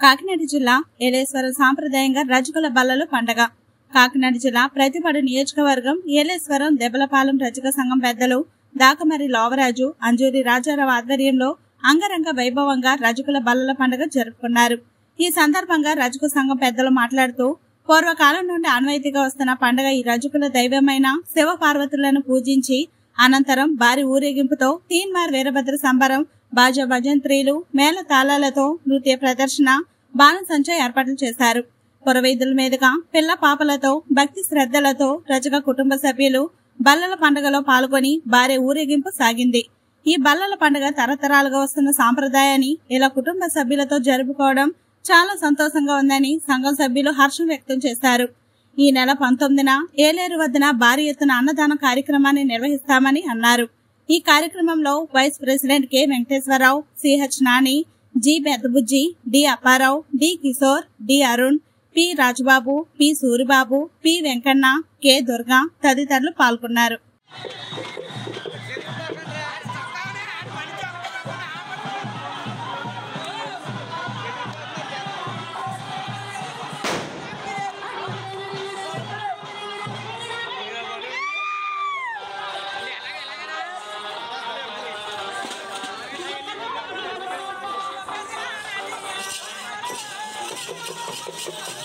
కాకినాడ జిల్లా ఏలేశ్వరం సాంప్రదాయంగా రజకుల బల్లలు పండగ కాకినాడ జిల్లా ప్రతిపడు నియోజకవర్గం ఏలేశ్వరం దెబ్బలపాలెం రజక సంఘం పెద్దలు దాకమరి లోవరాజు అంజూరి రాజారావు ఆధ్వర్యంలో అంగరంగ వైభవంగా రజకుల బల్లల పండుగ జరుపుకున్నారు ఈ సందర్భంగా రజక సంఘం పెద్దలు మాట్లాడుతూ పూర్వకాలం నుండి ఆనవాయితీగా వస్తున్న పండుగ ఈ రజకుల దైవమైన శివ పార్వతులను పూజించి అనంతరం భారీ ఊరేగింపుతో తీన్మార్ వీరభద్ర సంబరం బాజా భజంత్రీలు మేళ తాళాలతో నృత్య ప్రదర్శన బాణసంచా ఏర్పాట్లు చేశారు పురవైద్యుల మీదుగా పిల్ల పాపలతో భక్తి శ్రద్ధలతో రజక కుటుంబ సభ్యులు బల్లల పండుగలో పాల్గొని భారీ ఊరేగింపు సాగింది ఈ బల్లల పండుగ తరతరాలుగా వస్తున్న సాంప్రదాయాన్ని ఇలా కుటుంబ సభ్యులతో జరుపుకోవడం చాలా సంతోషంగా ఉందని సంఘం సభ్యులు హర్షం వ్యక్తం చేశారు ఈ నెల పంతొమ్మిదిన ఏలేరు వద్దన భారీ ఎత్తున అన్నదాన కార్యక్రమాన్ని నిర్వహిస్తామని అన్నారు ఈ కార్యక్రమంలో vice president K Venkateswara Rao CH Nani G Peddabujji D Apparao D Kishore D Arun P Rajababu P Suribabu P Venkanna K Durga తదితరులు పాల్గొన్నారు Thank you.